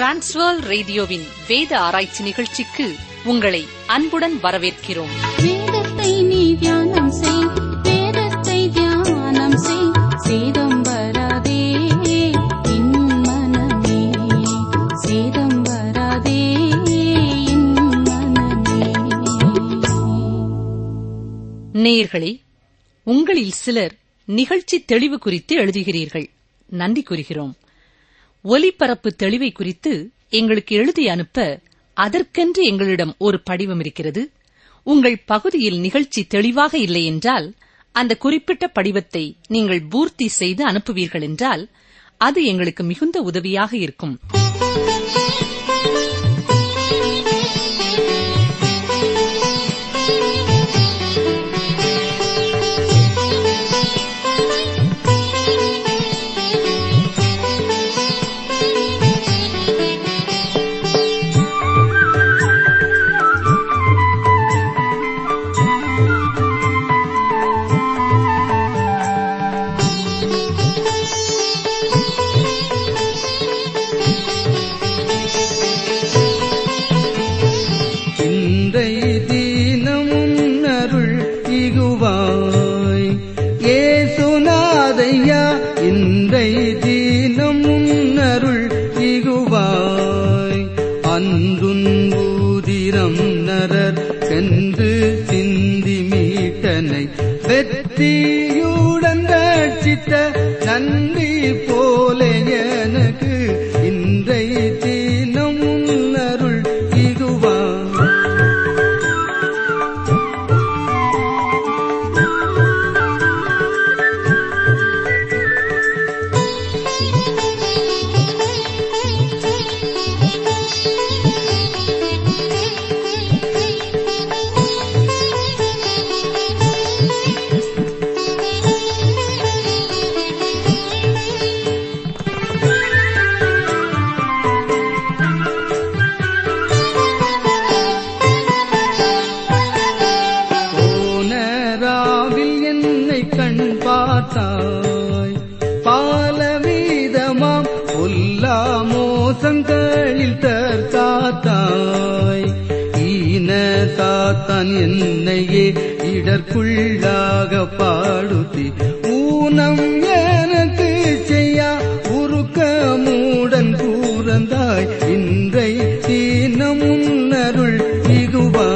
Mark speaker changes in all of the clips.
Speaker 1: transfer ரேடியோவின் வேத ஆராய்ச்சி நிகழ்ச்சிக்கு உங்களை அன்புடன் வரவேற்கிறோம்
Speaker 2: வேதத்தை நீ தியானம் செய் வேதத்தை தியானம் செய் சேதம் வராதே என் மனமே சேதம் வராதே என் மனமே
Speaker 1: நேயர்களே உங்களில் சிலர் நிகழ்ச்சி தெளிவு குறித்து எழுதுகிறீர்கள் நன்றி கூறுகிறோம் ஒலிபரப்பு தெளிவை குறித்து எங்களுக்கு எழுதி அனுப்ப அதற்கென்று எங்களிடம் ஒரு படிவம் இருக்கிறது உங்கள் பகுதியில் நிகழ்ச்சி தெளிவாக இல்லை என்றால் அந்த குறிப்பிட்ட படிவத்தை நீங்கள் பூர்த்தி செய்து அனுப்புவீர்கள் என்றால் அது எங்களுக்கு மிகுந்த உதவியாக இருக்கும்
Speaker 3: இன்றை தீனமும் அருள் இகுவாய் ஏசுநாதையா இன்றை தீனமும் அருள் இகுவாய் அன்றுன் ஊதிரம் நரர் சென்று சிந்தி மீட்டனை வெற்றியுடன் ரட்சித்த நன்றி போல எனக்கு இன்றை தீனமும் அருள் இகுவாய் போனராவில் என்னை கண் பார்த்தாய் பாலவீதமாம் பொல்லா மோசங்களில் தற்காத்தாய் ஈன சாத்தான் என்னையே இடர்க்குள்ளாக பாடுத்தி ஊனம் எனக்கு செய்யா உருக்க மூடன் கூறந்தாய் இன்றை தீனமும் அருள் இகுவா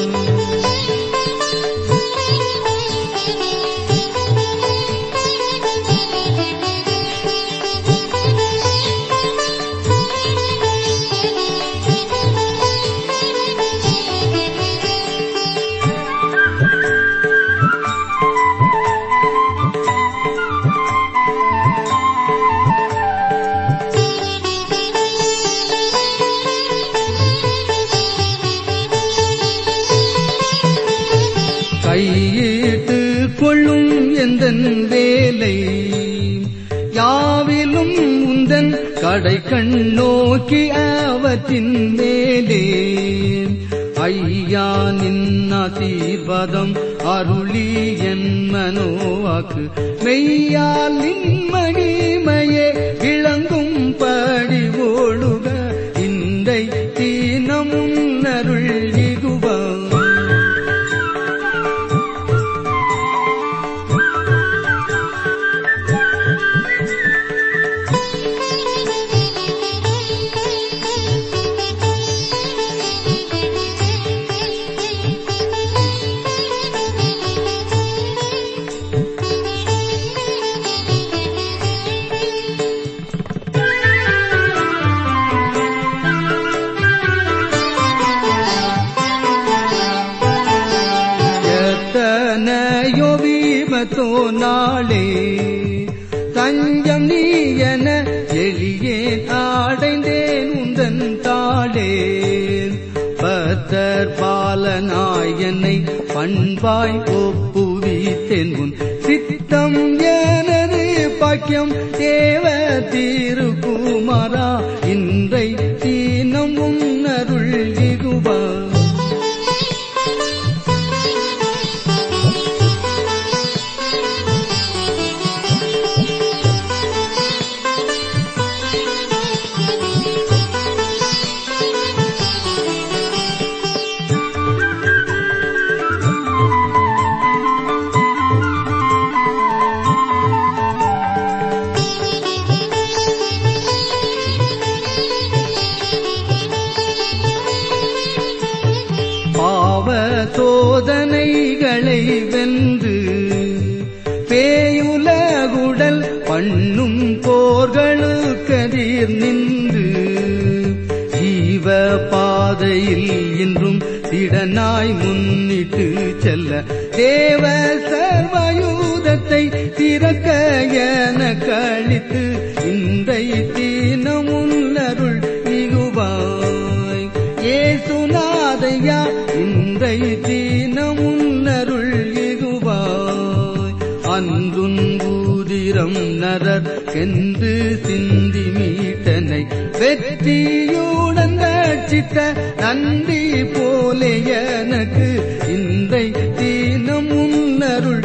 Speaker 3: கையிட்டு கொள்ளும் எந்தன் வேலை யாவிலும் உந்தன் கடை கண் நோக்கி அவற்றின் மேலே ஐயா நின் ஆசீர்வாதம் அருளி என் மனோவாக்கு மெய்யால் நின் மகிமையே விளங்கும் படி ஓடுக இன்றை தீனமும் அருள் இகுவா எத்தனையோ வீமத்தோ நாளே தஞ்சம் நீ என எளியே அடைந்தேன் உந்தன் தாளே பத்தர் பாலனாய் என்னை பண்பாய் ஒப்புவித்தேன் உன் சித்தம் எனது பாக்கியம் தேவ திருக்குமாரா இன்றை தீனம் உன்னருள் இகுவா நடக்கும் போர்களுக்கதிர் நின்று ஜீவ பாதையில் இன்றும் திடனாய் முன்னிட்டு செல்ல தேவ சர்வயூதத்தை திறக்க என கழித்து இன்றை தீனமுள்ளருள் இகுவாய் ஏசுநாதையா இன்றை தீனமுன்னருள் இகுவாய் அன்றுன் ஊதிரம் நரற்கென்று சிந்தி மீட்டனை வெற்றியுடன் ரட்சித்த நன்றி போலே எனக்கு இன்றை தீனம் முன்னருள்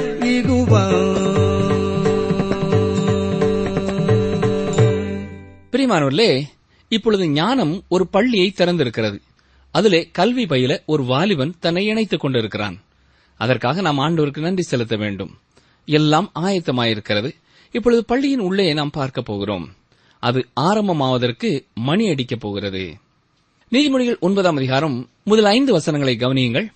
Speaker 3: இகுவாய்
Speaker 4: பிரியமானவர்களே இப்பொழுது ஞானம் ஒரு பள்ளியை திறந்திருக்கிறது அதிலே கல்வி பயில ஒரு வாலிபன் தன்னை இணைத்துக் கொண்டிருக்கிறான் அதற்காக நாம் ஆண்டவருக்கு நன்றி செலுத்த வேண்டும் எல்லாம் ஆயத்தமாயிருக்கிறது இப்பொழுது பள்ளியின் உள்ளே நாம் பார்க்க போகிறோம் அது ஆரம்பமாவதற்கு மணி அடிக்கப் போகிறது நீதிமொழிகள் ஒன்பதாம் அதிகாரம் முதல் ஐந்து வசனங்களை கவனியுங்கள்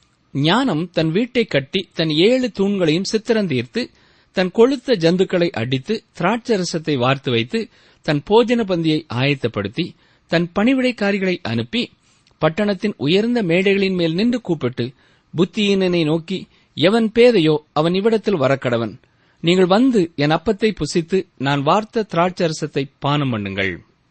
Speaker 4: ஞானம் தன் வீட்டை கட்டி தன் ஏழு தூண்களையும் சித்திரந்தீர்த்து தன் கொழுத்த ஜந்துக்களை அடித்து திராட்சரசத்தை வார்த்து வைத்து தன் போஜன பந்தியை ஆயத்தப்படுத்தி தன் பணிவிடைக்காரிகளை அனுப்பி பட்டணத்தின் உயர்ந்த மேடைகளின் மேல் நின்று கூப்பிட்டு புத்தியீனனை நோக்கி எவன் பேதையோ அவன் இவ்விடத்தில் வரக்கடவன் நீங்கள் வந்து என் அப்பத்தை புசித்து நான் வார்த்த திராட்சரசத்தை பானம் பண்ணுங்கள்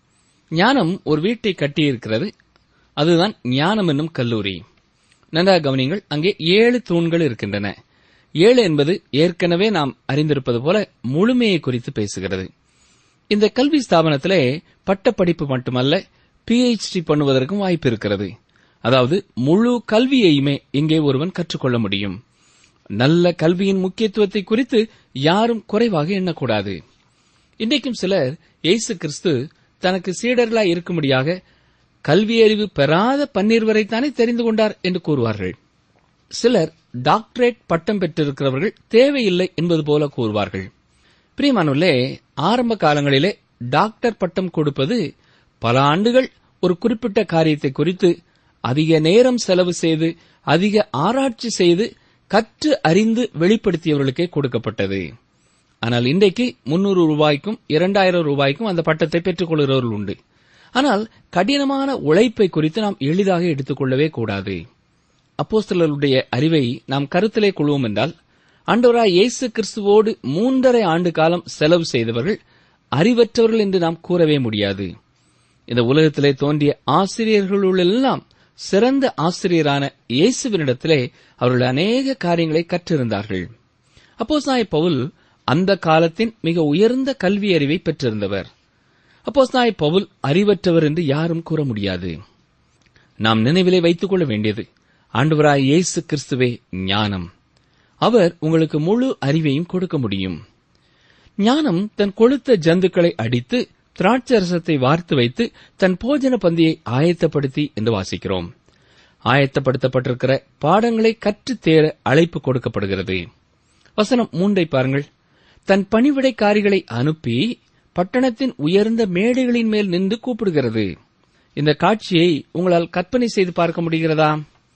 Speaker 4: ஞானம் ஒரு வீட்டை கட்டியிருக்கிறது அதுதான் ஞானம் என்னும் கல்லூரி நன்றாக கவனிங்கள் அங்கே ஏழு தூண்கள் இருக்கின்றன ஏழு என்பது ஏற்கனவே நாம் அறிந்திருப்பது போல முழுமையை குறித்து பேசுகிறது இந்த கல்வி ஸ்தாபனத்திலே பட்டப்படிப்பு மட்டுமல்ல பிஹெச்டி பண்ணுவதற்கும் வாய்ப்பு இருக்கிறது அதாவது முழு கல்வியையுமே இங்கே ஒருவன் கற்றுக்கொள்ள முடியும் நல்ல கல்வியின் முக்கியத்துவத்தை குறித்து யாரும் குறைவாக எண்ணக்கூடாது இன்றைக்கும் சிலர் இயேசு கிறிஸ்து தனக்கு சீடர்களாய் இருக்கும்படியாக கல்வியறிவு பெறாத பன்னீர்வரைத்தானே தெரிந்து கொண்டார் என்று கூறுவார்கள் சிலர் டாக்டரேட் பட்டம் பெற்றிருக்கிறவர்கள் தேவையில்லை என்பது போல கூறுவார்கள் பிரியமானுள்ளே ஆரம்ப காலங்களிலே டாக்டர் பட்டம் கொடுப்பது பல ஆண்டுகள் ஒரு குறிப்பிட்ட காரியத்தை குறித்து அதிக நேரம் செலவு செய்து அதிக ஆராய்ச்சி செய்து கற்று அறிந்து வெளிப்படுத்தியவர்களுக்கே கொடுக்கப்பட்டது ஆனால் இன்றைக்கு முன்னூறு ரூபாய்க்கும் இரண்டாயிரம் ரூபாய்க்கும் அந்த பட்டத்தை பெற்றுக் கொள்கிறவர்கள் உண்டு ஆனால் கடினமான உழைப்பை குறித்து நாம் எளிதாக எடுத்துக்கொள்ளவே கூடாது அப்போஸ்தலருடைய அறிவை நாம் கருத்திலே கொள்வோம் என்றால் ஆண்டவராய் இயேசு கிறிஸ்துவோடு மூன்றரை ஆண்டு காலம் செலவு செய்தவர்கள் அறிவற்றவர்கள் என்று நாம் கூறவே முடியாது இந்த உலகத்திலே தோன்றிய ஆசிரியர்களுள்ளெல்லாம் சிறந்த ஆசிரியரான இயேசுவினிடத்திலே அவர்கள் அநேக காரியங்களை கற்றிருந்தார்கள் அப்போஸ்தாய பவுல் அந்த காலத்தின் மிக உயர்ந்த கல்வி அறிவை பெற்றிருந்தவர் அப்போஸ்தாய பவுல் அறிவற்றவர் என்று யாரும் கூற முடியாது நாம் நினைவிலே வைத்துக் கொள்ள வேண்டியது ஆண்டவராய் இயேசு கிறிஸ்துவே ஞானம் அவர் உங்களுக்கு முழு அறிவையும் கொடுக்க முடியும் ஞானம் தன் கொழுத்த ஜந்துக்களை அடித்து திராட்சரசத்தை வார்த்து வைத்து தன் போஜன பந்தியை ஆயத்தப்படுத்தி என்று வாசிக்கிறோம் ஆயத்தப்படுத்தப்பட்டிருக்கிற பாடங்களை கற்றுத் தேர அழைப்பு கொடுக்கப்படுகிறது வசனம் மூன்றை பாருங்கள் தன் பணிவிடைக்காரிகளை அனுப்பி பட்டணத்தின் உயர்ந்த மேடைகளின் மேல் நின்று கூப்பிடுகிறது இந்த காட்சியை உங்களால் கற்பனை செய்து பார்க்க முடிகிறதா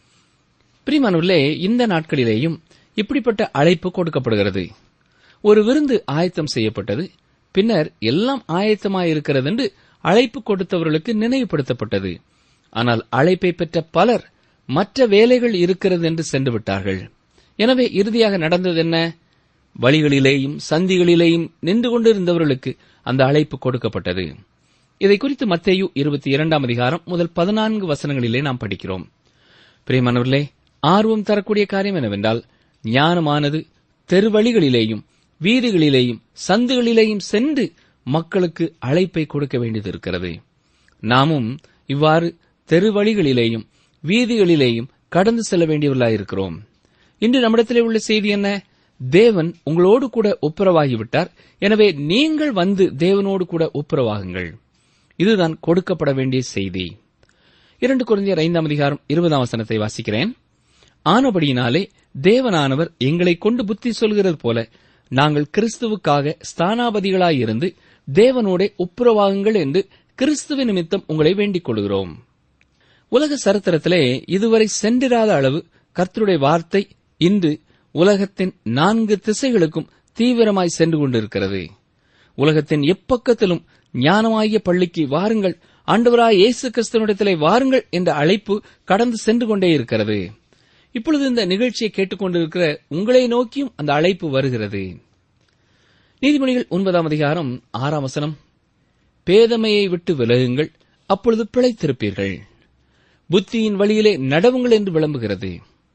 Speaker 4: பிரிமானுள்ளே இந்த நாட்களிலேயும் இப்படிப்பட்ட அழைப்பு கொடுக்கப்படுகிறது ஒரு விருந்து ஆயத்தம் செய்யப்பட்டது பின்னர் எல்லாம் ஆயத்தமாயிருக்கிறது என்று அழைப்பு கொடுத்தவர்களுக்கு நினைவுபடுத்தப்பட்டது ஆனால் அழைப்பை பெற்ற பலர் மற்ற வேலைகள் இருக்கிறது என்று சென்று விட்டார்கள் எனவே இறுதியாக நடந்தது என்ன வழிகளிலேயும் சந்திகளிலேயும் நின்று கொண்டிருந்தவர்களுக்கு அந்த அழைப்பு கொடுக்கப்பட்டது இதை குறித்து மத்தேயு இருபத்தி இரண்டாம் அதிகாரம் முதல் பதினான்கு வசனங்களிலே நாம் படிக்கிறோம் பிரியமானவர்களே ஆர்வம் தரக்கூடிய காரியம் என்னவென்றால் ஞானமானது தெருவழிகளிலேயும் வீதிகளிலேயும் சந்துகளிலேயும் சென்று மக்களுக்கு அழைப்பை கொடுக்க வேண்டியது இருக்கிறது நாமும் இவ்வாறு தெருவழிகளிலேயும் வீதிகளிலேயும் கடந்து செல்ல வேண்டியவர்களாயிருக்கிறோம் இன்று நம்மிடத்திலே உள்ள செய்தி என்ன தேவன் உங்களோடு கூட ஒப்புரவாகிவிட்டார் எனவே நீங்கள் வந்து தேவனோடு கூட ஒப்புரவாகுங்கள் இதுதான் கொடுக்கப்பட வேண்டிய செய்தி இரண்டு குழந்தையர் ஐந்தாம் அதிகாரம் இருபதாம் வசனத்தை வாசிக்கிறேன் ஆனபடியினாலே தேவனானவர் எங்களை கொண்டு புத்தி சொல்கிறது போல நாங்கள் கிறிஸ்துவுக்காக ஸ்தானாபதிகளாயிருந்து தேவனோடே ஒப்புரவாகுங்கள் என்று கிறிஸ்துவ நிமித்தம் உங்களை வேண்டிக் கொள்கிறோம் உலக சரித்திரத்திலே இதுவரை சென்றிராத அளவு கர்த்தருடைய வார்த்தை இன்று உலகத்தின் நான்கு திசைகளுக்கும் தீவிரமாய் சென்று கொண்டிருக்கிறது உலகத்தின் எப்பக்கத்திலும் ஞானமாகிய பள்ளிக்கு வாருங்கள் ஆண்டவராய் இயேசு கிறிஸ்துவனிடத்திலே வாருங்கள் என்ற அழைப்பு கடந்து சென்று கொண்டே இருக்கிறது இப்பொழுது இந்த நிகழ்ச்சியை கேட்டுக்கொண்டிருக்கிற உங்களை நோக்கியும் அந்த அழைப்பு வருகிறது நீதிமொழிகள் ஒன்பதாம் அதிகாரம் ஆறாம் வசனம் பேதமையை விட்டு விலகுங்கள் அப்பொழுது பிழைத்திருப்பீர்கள் புத்தியின் வழியிலே நடவுங்கள் என்று விளம்புகிறது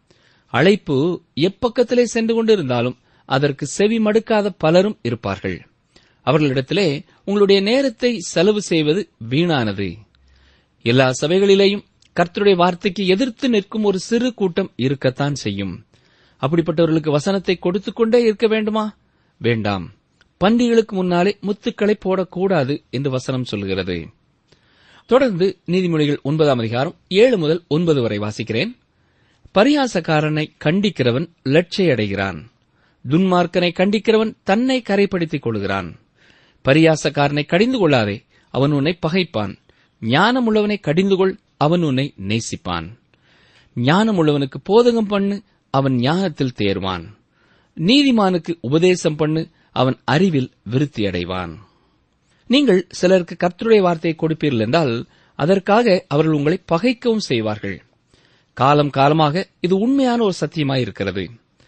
Speaker 4: அழைப்பு எப்பக்கத்திலே சென்று கொண்டிருந்தாலும் அதற்கு செவி மடுக்காத பலரும் இருப்பார்கள் அவர்களிடத்திலே உங்களுடைய நேரத்தை செலவு செய்வது வீணானது எல்லா சபைகளிலேயும் கர்த்தருடைய வார்த்தைக்கு எதிர்த்து நிற்கும் ஒரு சிறு கூட்டம் இருக்கத்தான் செய்யும் அப்படிப்பட்டவர்களுக்கு வசனத்தை கொடுத்துக் கொண்டே இருக்க வேண்டுமா வேண்டாம் பன்றிகளுக்கு முன்னாலே முத்துக்களை போடக்கூடாது என்று வசனம் சொல்கிறது தொடர்ந்து நீதிமொழிகள் ஒன்பதாம் அதிகாரம் ஏழு முதல் ஒன்பது வரை வாசிக்கிறேன் பரியாசக்காரனை கண்டிக்கிறவன் லட்சையடைகிறான் துன்மார்க்கனை கண்டிக்கிறவன் தன்னை கரைப்படுத்திக் கொள்கிறான் பரியாசக்காரனை கடிந்து கொள்ளாதே அவன் உன்னை பகைப்பான் ஞானமுள்ளவனை கடிந்து கொள் அவன் உன்னை நேசிப்பான் ஞானமுள்ளவனுக்கு போதகம் பண்ணு அவன் ஞானத்தில் தேர்வான் நீதிமானுக்கு உபதேசம் பண்ணு அவன் அறிவில் விருத்தியடைவான் நீங்கள் சிலருக்கு கர்த்தருடைய வார்த்தையை கொடுப்பீர்கள் என்றால் அதற்காக அவர்கள் உங்களை பகைக்கவும் செய்வார்கள் காலம் காலமாக இது உண்மையான ஒரு சத்தியமாயிருக்கிறது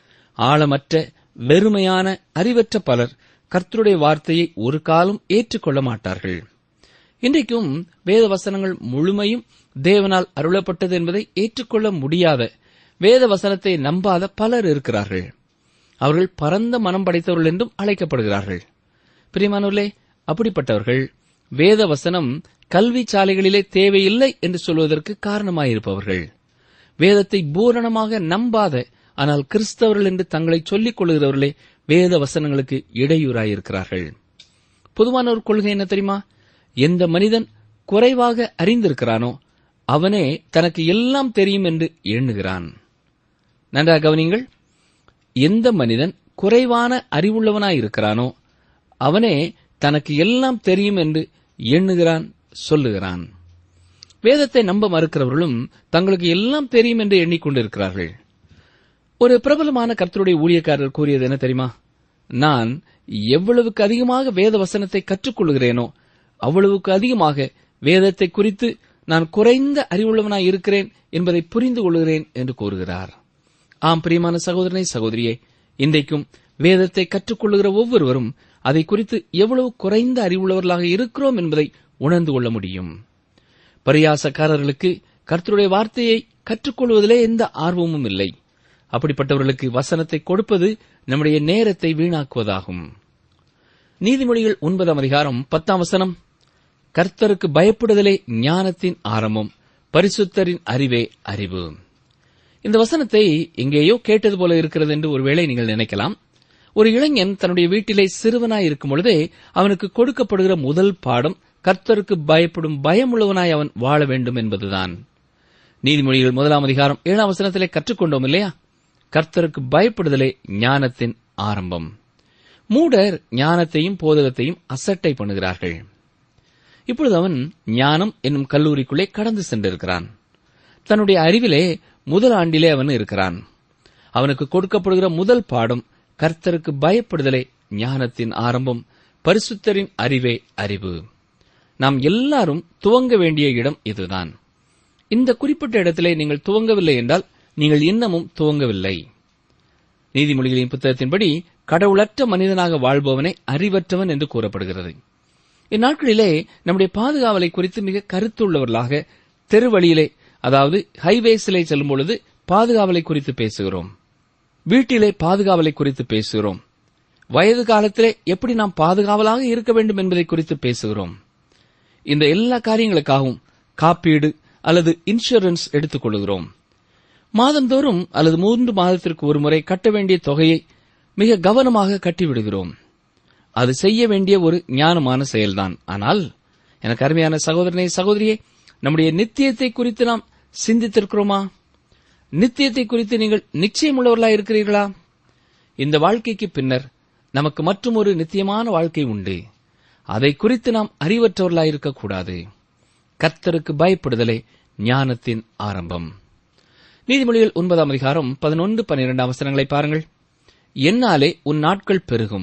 Speaker 4: ஆழமற்ற வெறுமையான அறிவற்ற பலர் கர்த்தருடைய வார்த்தையை ஒரு காலம் ஏற்றுக்கொள்ள மாட்டார்கள் இன்றைக்கும் வேத வசனங்கள் முழுமையும் தேவனால் அருளப்பட்டது என்பதை ஏற்றுக்கொள்ள முடியாத வேத வசனத்தை நம்பாத பலர் இருக்கிறார்கள் அவர்கள் பரந்த மனம் படைத்தவர்கள் என்றும் அழைக்கப்படுகிறார்கள் பிரியமானவர்களே அப்படிப்பட்டவர்கள் வேத வசனம் கல்வி சாலைகளிலே தேவையில்லை என்று சொல்வதற்கு காரணமாயிருப்பவர்கள் வேதத்தை பூரணமாக நம்பாத ஆனால் கிறிஸ்தவர்கள் என்று தங்களை சொல்லிக் கொள்கிறவர்களே வேத வசனங்களுக்கு இடையூறாயிருக்கிறார்கள் பொதுவான ஒரு கொள்கை என்ன தெரியுமா எந்த மனிதன் குறைவாக அறிந்திருக்கிறானோ அவனே தனக்கு எல்லாம் தெரியும் என்று எண்ணுகிறான் நன்றாக கவனிங்கள் எந்த மனிதன் குறைவான அறிவுள்ளவனாயிருக்கிறானோ அவனே தனக்கு எல்லாம் தெரியும் என்று எண்ணுகிறான் சொல்லுகிறான் வேதத்தை நம்ப மறுக்கிறவர்களும் தங்களுக்கு எல்லாம் தெரியும் என்று எண்ணிக்கொண்டிருக்கிறார்கள் ஒரு பிரபலமான கர்த்தருடைய ஊழியக்காரர் கூறியது என்ன தெரியுமா நான் எவ்வளவுக்கு அதிகமாக வேத வசனத்தை கற்றுக்கொள்கிறேனோ அவ்வளவுக்கு அதிகமாக வேதத்தை குறித்து நான் குறைந்த அறிவுள்ளவனாய் இருக்கிறேன் என்பதை புரிந்து கொள்கிறேன் என்று கூறுகிறார் ஆம் பிரியமான சகோதரனை சகோதரியே இன்றைக்கும் வேதத்தை கற்றுக்கொள்ளுகிற ஒவ்வொருவரும் அதை குறித்து எவ்வளவு குறைந்த அறிவுள்ளவர்களாக இருக்கிறோம் என்பதை உணர்ந்து கொள்ள முடியும் பரியாசக்காரர்களுக்கு கர்த்தருடைய வார்த்தையை கற்றுக்கொள்வதிலே எந்த ஆர்வமும் இல்லை அப்படிப்பட்டவர்களுக்கு வசனத்தை கொடுப்பது நம்முடைய நேரத்தை வீணாக்குவதாகும் நீதிமொழிகள் ஒன்பதாம் அதிகாரம் பத்தாம் வசனம் கர்த்தருக்கு பயப்படுதலே ஞானத்தின் ஆரம்பம் பரிசுத்தரின் அறிவே அறிவு இந்த வசனத்தை எங்கேயோ கேட்டது போல இருக்கிறது என்று ஒருவேளை நீங்கள் நினைக்கலாம் ஒரு இளைஞன் தன்னுடைய வீட்டிலே சிறுவனாய் இருக்கும் பொழுதே அவனுக்கு கொடுக்கப்படுகிற முதல் பாடம் கர்த்தருக்கு பயப்படும் பயமுள்ளவனாய் அவன் வாழ வேண்டும் என்பதுதான் நீதிமொழிகள் முதலாம் அதிகாரம் ஏழாம் வசனத்திலே கற்றுக்கொண்டோம் இல்லையா கர்த்தருக்கு பயப்படுதலே ஞானத்தின் ஆரம்பம் மூடர் ஞானத்தையும் போதகத்தையும் அசட்டை பண்ணுகிறார்கள் இப்பொழுது அவன் ஞானம் என்னும் கல்லூரிக்குள்ளே கடந்து சென்றிருக்கிறான் தன்னுடைய அறிவிலே முதல் ஆண்டிலே அவன் இருக்கிறான் அவனுக்கு கொடுக்கப்படுகிற முதல் பாடம் கர்த்தருக்கு பயப்படுதலே ஞானத்தின் ஆரம்பம் பரிசுத்தரின் அறிவே அறிவு நாம் எல்லாரும் துவங்க வேண்டிய இடம் இதுதான் இந்த குறிப்பிட்ட இடத்திலே நீங்கள் துவங்கவில்லை என்றால் நீங்கள் இன்னமும் துவங்கவில்லை நீதிமொழிகளின் புத்தகத்தின்படி கடவுளற்ற மனிதனாக வாழ்பவனை அறிவற்றவன் என்று கூறப்படுகிறது இந்நாட்களிலே நம்முடைய பாதுகாவலை குறித்து மிக கருத்துள்ளவர்களாக தெருவழியிலே அதாவது ஹைவேஸிலே செல்லும் பொழுது பாதுகாவலை குறித்து பேசுகிறோம் வீட்டிலே பாதுகாவலை குறித்து பேசுகிறோம் வயது காலத்திலே எப்படி நாம் பாதுகாவலாக இருக்க வேண்டும் என்பதை குறித்து பேசுகிறோம் இந்த எல்லா காரியங்களுக்காகவும் காப்பீடு அல்லது இன்சூரன்ஸ் எடுத்துக் கொள்கிறோம் மாதந்தோறும் அல்லது மூன்று மாதத்திற்கு ஒரு முறை கட்ட வேண்டிய தொகையை மிக கவனமாக கட்டிவிடுகிறோம் அது செய்ய வேண்டிய ஒரு ஞானமான செயல்தான் ஆனால் எனக்கு அருமையான சகோதரனை சகோதரியே நம்முடைய நித்தியத்தை குறித்து நாம் சிந்தித்திருக்கிறோமா நித்தியத்தை குறித்து நீங்கள் நிச்சயமுள்ளவர்களா இருக்கிறீர்களா இந்த வாழ்க்கைக்கு பின்னர் நமக்கு மற்றும் ஒரு நித்தியமான வாழ்க்கை உண்டு அதை குறித்து நாம் அறிவற்றவர்களாய் இருக்கக்கூடாது கர்த்தருக்கு பயப்படுதலே ஞானத்தின் ஆரம்பம் நீதிமொழிகள் ஒன்பதாம் அதிகாரம் பதினொன்று பன்னிரண்டாம் அவசரங்களை பாருங்கள் என்னாலே உன் நாட்கள் பெருகும்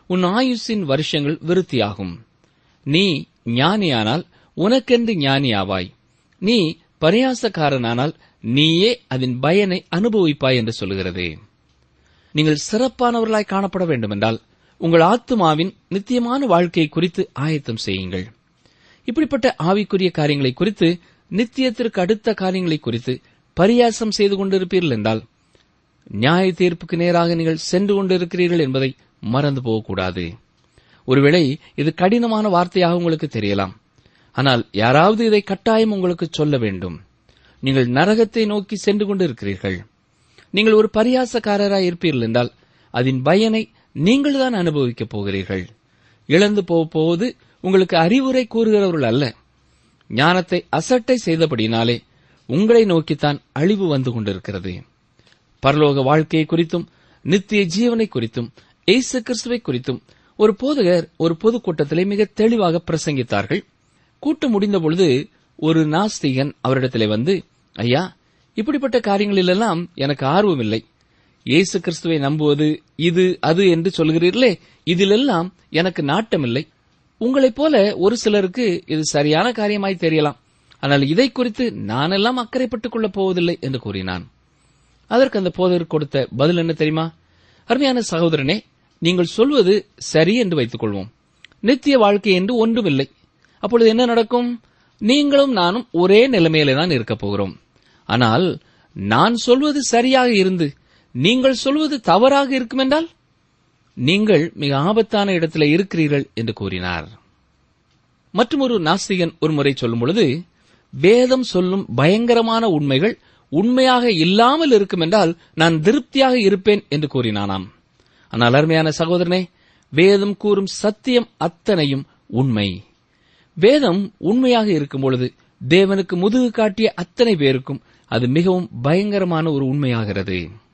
Speaker 4: உன் ஆயுசின் வருஷங்கள் விருத்தியாகும் நீ ஞானியானால் உனக்கென்று ஞானியாவாய் நீ பரியாசக்காரனானால் நீயே அதன் பயனை அனுபவிப்பாய் என்று சொல்கிறது நீங்கள் சிறப்பானவர்களாய் காணப்பட வேண்டுமென்றால் உங்கள் ஆத்துமாவின் நித்தியமான வாழ்க்கை குறித்து ஆயத்தம் செய்யுங்கள் இப்படிப்பட்ட ஆவிக்குரிய காரியங்களை குறித்து நித்தியத்திற்கு அடுத்த காரியங்களை குறித்து பரியாசம் செய்து கொண்டிருப்பீர்கள் என்றால் நியாய தீர்ப்புக்கு நேராக நீங்கள் சென்று கொண்டிருக்கிறீர்கள் என்பதை மறந்து போகக்கூடாது ஒருவேளை இது கடினமான வார்த்தையாக உங்களுக்கு தெரியலாம் ஆனால் யாராவது இதை கட்டாயம் உங்களுக்கு சொல்ல வேண்டும் நீங்கள் நரகத்தை நோக்கி சென்று கொண்டிருக்கிறீர்கள் நீங்கள் ஒரு பரியாசக்காரராய் இருப்பீர்கள் என்றால் அதன் பயனை நீங்கள் தான் அனுபவிக்கப் போகிறீர்கள் இழந்து போகப் போவது உங்களுக்கு அறிவுரை கூறுகிறவர்கள் அல்ல ஞானத்தை அசட்டை செய்தபடினாலே உங்களை நோக்கித்தான் அழிவு வந்து கொண்டிருக்கிறது பரலோக வாழ்க்கையை குறித்தும் நித்திய ஜீவனை குறித்தும் இயேசு கிறிஸ்துவை குறித்தும் ஒரு போதகர் ஒரு பொதுக்கூட்டத்திலே மிக தெளிவாக பிரசங்கித்தார்கள் கூட்டம் முடிந்த பொழுது ஒரு நாஸ்திகன் அவரிடத்திலே வந்து ஐயா இப்படிப்பட்ட காரியங்களிலெல்லாம் எனக்கு ஆர்வமில்லை இயேசு கிறிஸ்துவை நம்புவது இது அது என்று சொல்கிறீர்களே இதிலெல்லாம் எனக்கு நாட்டமில்லை உங்களைப் போல ஒரு சிலருக்கு இது சரியான காரியமாய் தெரியலாம் ஆனால் இதை குறித்து நானெல்லாம் அக்கறைப்பட்டுக் கொள்ளப் போவதில்லை என்று கூறினான் அதற்கு அந்த போதகர் கொடுத்த பதில் என்ன தெரியுமா அருமையான சகோதரனே நீங்கள் சொல்வது சரி என்று வைத்துக் கொள்வோம் நித்திய வாழ்க்கை என்று ஒன்றுமில்லை அப்பொழுது என்ன நடக்கும் நீங்களும் நானும் ஒரே நிலைமையிலே தான் இருக்கப் போகிறோம் ஆனால் நான் சொல்வது சரியாக இருந்து நீங்கள் சொல்வது தவறாக இருக்கும் என்றால் நீங்கள் மிக ஆபத்தான இடத்துல இருக்கிறீர்கள் என்று கூறினார் மற்றும் ஒரு நாஸ்திகன் ஒரு முறை சொல்லும் பொழுது வேதம் சொல்லும் பயங்கரமான உண்மைகள் உண்மையாக இல்லாமல் இருக்கும் என்றால் நான் திருப்தியாக இருப்பேன் என்று கூறினானாம் ஆனால் அருமையான சகோதரனே வேதம் கூறும் சத்தியம் அத்தனையும் உண்மை வேதம் உண்மையாக இருக்கும் பொழுது தேவனுக்கு முதுகு காட்டிய அத்தனை பேருக்கும் அது மிகவும் பயங்கரமான ஒரு உண்மையாகிறது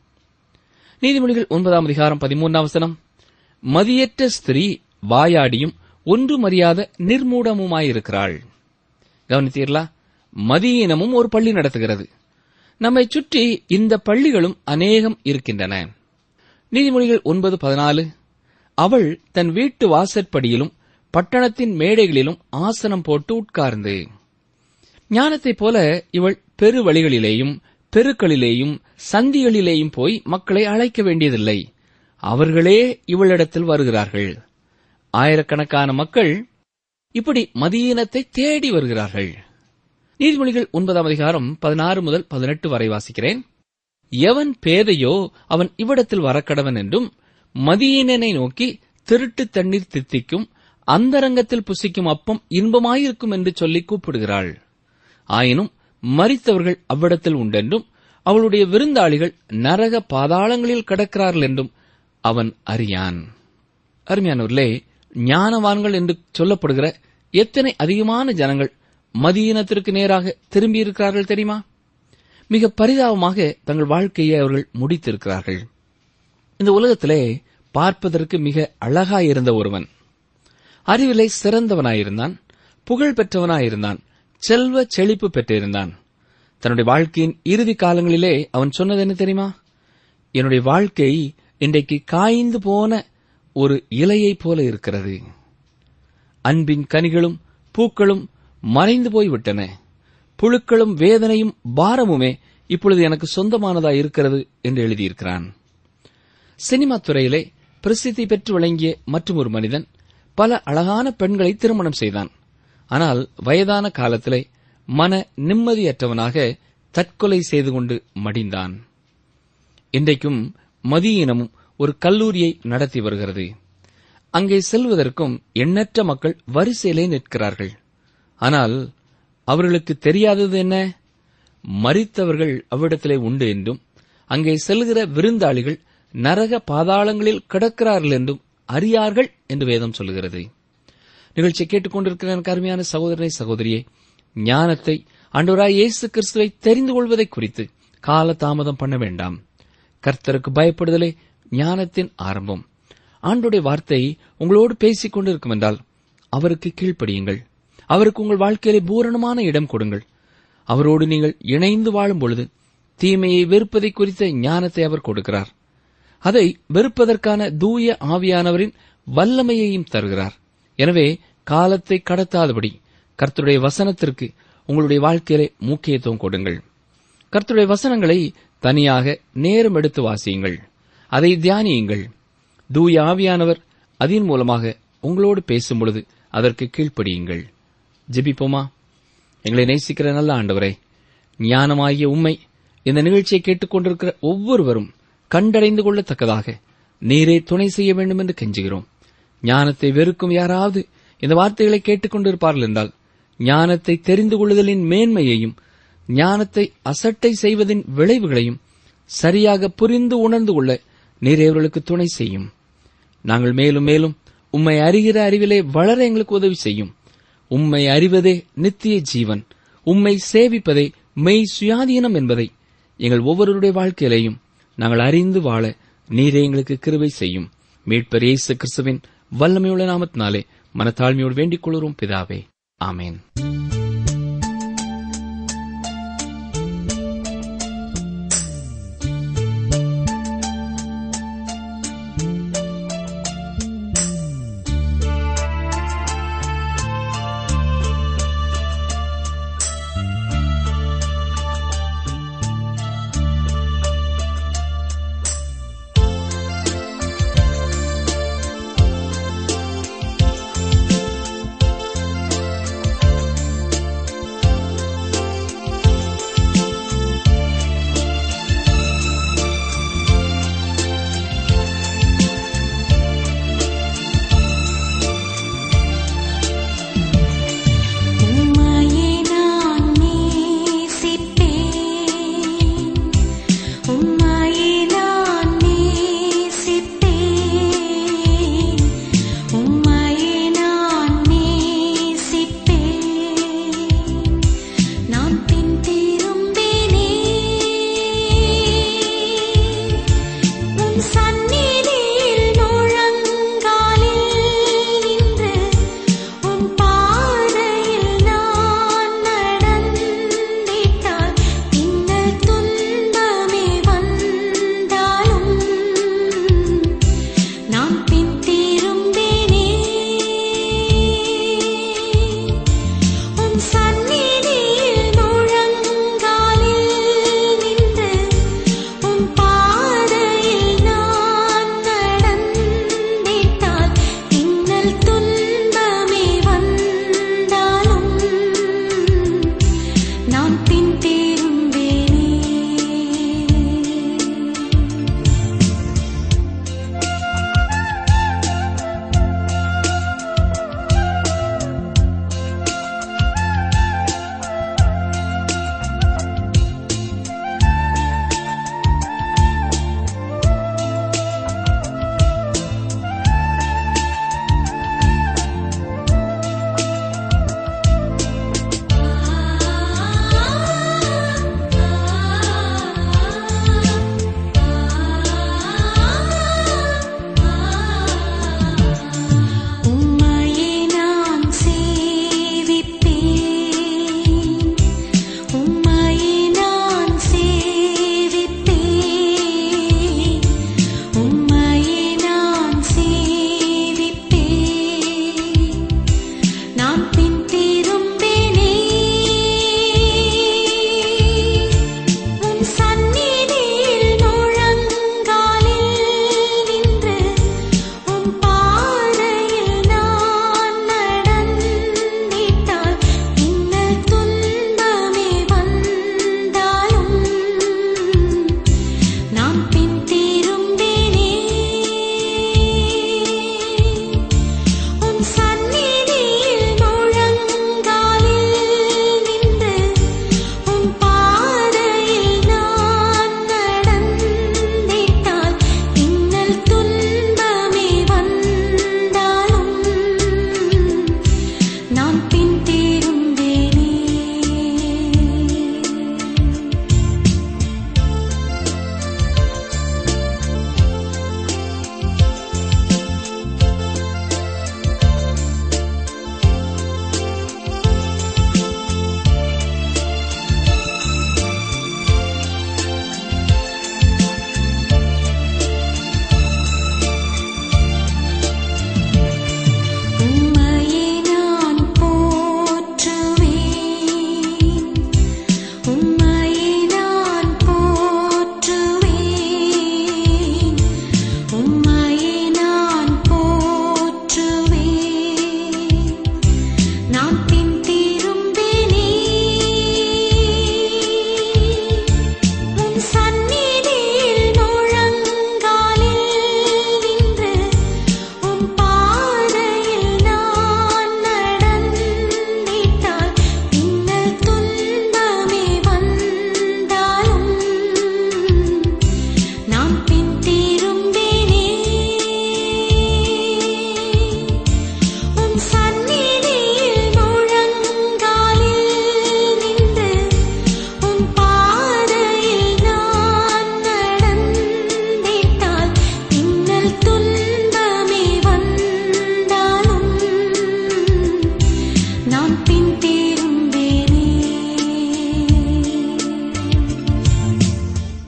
Speaker 4: நீதிமொழிகள் ஒன்பதாம் அதிகாரம் பதிமூன்றாம் வசனம் மதியற்ற ஸ்திரீ வாயாடியும் ஒன்றும் அறியாத நிர்மூடமுமாயிருக்கிறாள் கவனித்தீர்களா மதியீனமும் ஒரு பள்ளி நடத்துகிறது நம்மை சுற்றி இந்த பள்ளிகளும் அநேகம் இருக்கின்றன நீதிமொழிகள் ஒன்பது பதினாலு அவள் தன் வீட்டு வாசற்படியிலும் பட்டணத்தின் மேடைகளிலும் ஆசனம் போட்டு உட்கார்ந்து ஞானத்தைப் போல இவள் பெரு வழிகளிலேயும் பெருக்களிலேயும் சந்திகளிலேயும் போய் மக்களை அழைக்க வேண்டியதில்லை அவர்களே இவளிடத்தில் வருகிறார்கள் ஆயிரக்கணக்கான மக்கள் இப்படி மதியீனத்தை தேடி வருகிறார்கள் நீதிமொழிகள் ஒன்பதாம் அதிகாரம் பதினாறு முதல் பதினெட்டு வரை வாசிக்கிறேன் எவன் பேதையோ அவன் இவ்விடத்தில் வரக்கடவன் என்றும் மதியீனனை நோக்கி திருட்டு தண்ணீர் தித்திக்கும் அந்தரங்கத்தில் புசிக்கும் அப்பம் இன்பமாயிருக்கும் என்று சொல்லி கூப்பிடுகிறாள் ஆயினும் மரித்தவர்கள் அவ்விடத்தில் உண்டென்றும் அவளுடைய விருந்தாளிகள் நரக பாதாளங்களில் கிடக்கிறார்கள் என்றும் அவன் அறியான் அருமையானூர்லே ஞானவான்கள் என்று சொல்லப்படுகிற எத்தனை அதிகமான ஜனங்கள் மதியினத்திற்கு நேராக திரும்பியிருக்கிறார்கள் தெரியுமா மிக பரிதாபமாக தங்கள் வாழ்க்கையை அவர்கள் முடித்திருக்கிறார்கள் இந்த உலகத்திலே பார்ப்பதற்கு மிக அழகாயிருந்த ஒருவன் அறிவிலை சிறந்தவனாயிருந்தான் புகழ் பெற்றவனாயிருந்தான் செல்வ செழிப்பு பெற்றிருந்தான் தன்னுடைய வாழ்க்கையின் இறுதி காலங்களிலே அவன் சொன்னது என்ன தெரியுமா என்னுடைய வாழ்க்கை இன்றைக்கு காய்ந்து போன ஒரு இலையைப் போல இருக்கிறது அன்பின் கனிகளும் பூக்களும் மறைந்து போய்விட்டன புழுக்களும் வேதனையும் பாரமுமே இப்பொழுது எனக்கு சொந்தமானதாய் இருக்கிறது என்று எழுதியிருக்கிறான் சினிமா துறையிலே பிரசித்தி பெற்று விளங்கிய மற்றும் ஒரு மனிதன் பல அழகான பெண்களை திருமணம் செய்தான் ஆனால் வயதான காலத்திலே மன நிம்மதியற்றவனாக தற்கொலை செய்து கொண்டு மடிந்தான் இன்றைக்கும் மதியினமும் ஒரு கல்லூரியை நடத்தி வருகிறது அங்கே செல்வதற்கும் எண்ணற்ற மக்கள் வரிசையிலே நிற்கிறார்கள் ஆனால் அவர்களுக்கு தெரியாதது என்ன மரித்தவர்கள் அவ்விடத்திலே உண்டு என்றும் அங்கே செல்கிற விருந்தாளிகள் நரக பாதாளங்களில் கிடக்கிறார்கள் என்றும் அறியார்கள் என்று வேதம் சொல்கிறது நிகழ்ச்சி கேட்டுக்கொண்டிருக்கிற எனக்கு அருமையான சகோதரனை சகோதரியே ஞானத்தை ஆண்டவராய் இயேசு கிறிஸ்துவை தெரிந்து கொள்வதை குறித்து கால தாமதம் பண்ண வேண்டாம் கர்த்தருக்கு பயப்படுதலே ஞானத்தின் ஆரம்பம் ஆண்டுடைய வார்த்தை உங்களோடு பேசிக் கொண்டிருக்கும் என்றால் அவருக்கு கீழ்ப்படியுங்கள் அவருக்கு உங்கள் வாழ்க்கையிலே பூரணமான இடம் கொடுங்கள் அவரோடு நீங்கள் இணைந்து வாழும் பொழுது தீமையை வெறுப்பதை குறித்த ஞானத்தை அவர் கொடுக்கிறார் அதை வெறுப்பதற்கான தூய ஆவியானவரின் வல்லமையையும் தருகிறார் எனவே காலத்தை கடத்தாதபடி கர்த்தருடைய வசனத்திற்கு உங்களுடைய வாழ்க்கையிலே முக்கியத்துவம் கொடுங்கள் கர்த்தருடைய வசனங்களை தனியாக நேரம் எடுத்து வாசியுங்கள் அதை தியானியுங்கள் தூய ஆவியானவர் அதன் மூலமாக உங்களோடு பேசும் பொழுது அதற்கு கீழ்ப்படியுங்கள் ஜெபிப்போமா எங்களை நேசிக்கிற நல்ல ஆண்டவரே ஞானமாகிய உண்மை இந்த நிகழ்ச்சியை கேட்டுக்கொண்டிருக்கிற ஒவ்வொருவரும் கண்டடைந்து கொள்ளத்தக்கதாக நீரே துணை செய்ய வேண்டும் என்று கெஞ்சுகிறோம் ஞானத்தை வெறுக்கும் யாராவது இந்த வார்த்தைகளை கேட்டுக்கொண்டிருப்பார்கள் என்றால் ஞானத்தை தெரிந்து கொள்ளுதலின் மேன்மையையும் ஞானத்தை அசட்டை செய்வதின் விளைவுகளையும் சரியாக புரிந்து உணர்ந்து கொள்ள நீரே அவர்களுக்கு துணை செய்யும் நாங்கள் மேலும் மேலும் உம்மை அறிகிற அறிவிலே வளர எங்களுக்கு உதவி செய்யும் உம்மை அறிவதே நித்திய ஜீவன் உம்மை சேவிப்பதே மெய் சுயாதீனம் என்பதை எங்கள் ஒவ்வொருவருடைய வாழ்க்கையிலேயும் நாங்கள் அறிந்து வாழ நீரே எங்களுக்கு கிருபை செய்யும் மீட்பர் இயேசு கிறிஸ்துவின் வல்லமையுள்ள நாமத்தினாலே மனத்தாழ்மையோடு வேண்டிக் கொள்கிறோம் பிதாவே ஆமேன்
Speaker 2: ஆ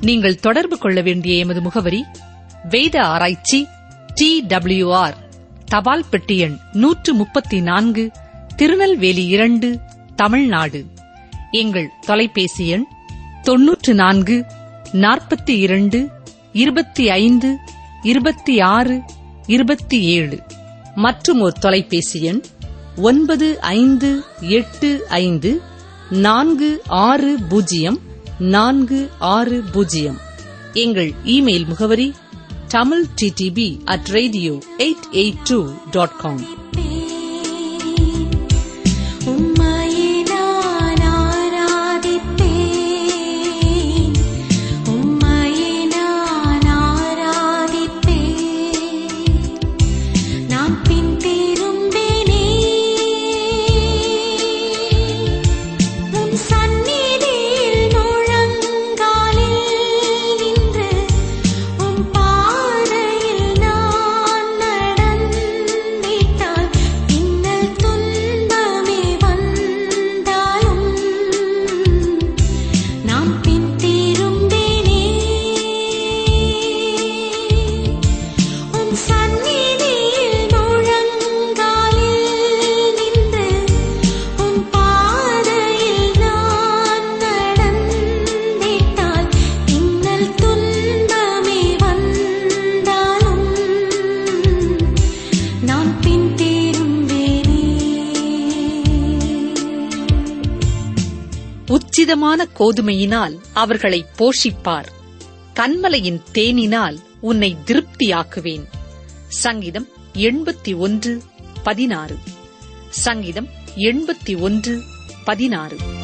Speaker 1: நீங்கள் தொடர்பு கொள்ள வேண்டிய எமது முகவரி வேத ஆராய்ச்சி டி ஆர் தபால் பெட்டி எண் நூற்று முப்பத்தி நான்கு திருநெல்வேலி இரண்டு தமிழ்நாடு எங்கள் தொலைபேசி எண் தொன்னூற்று நான்கு நாற்பத்தி இரண்டு இருபத்தி ஐந்து இருபத்தி ஆறு இருபத்தி ஏழு மற்றும் ஒரு தொலைபேசி எண் ஒன்பது ஐந்து எட்டு ஐந்து நான்கு ஆறு பூஜ்ஜியம் நான்கு ஆறு பூஜ்ஜியம் எங்கள் இமெயில் முகவரி Tamil DTP at radio eight eight two dot com
Speaker 2: உம்மையே நான் ஆராதிப்பேன் உம்மையே நான் ஆராதிப்பேன் நான் பின் திரும்பினே உம் சந்நிதியில் முழங்காலில் நின்று உம் பாதையில் நான் நடந்திட்டால் இன்னல் துன்பமே வந்தாலும் நாம் பின் திரும்பினே உம் சந்நிதியில் முழங்காலில் நின்று உம் பாதையில் நான் நடந்திட்டால் இன்னல் துன்பமே வந்தாலும் நான் பின் திரும்பினே
Speaker 1: உச்சிதமான கோதுமையினால் அவர்களை போஷிப்பார் கண்மலையின் தேனினால் உன்னை திருப்தியாக்குவேன் சங்கீதம் எண்பத்தி ஒன்று பதினாறு சங்கீதம் எண்பத்தி ஒன்று பதினாறு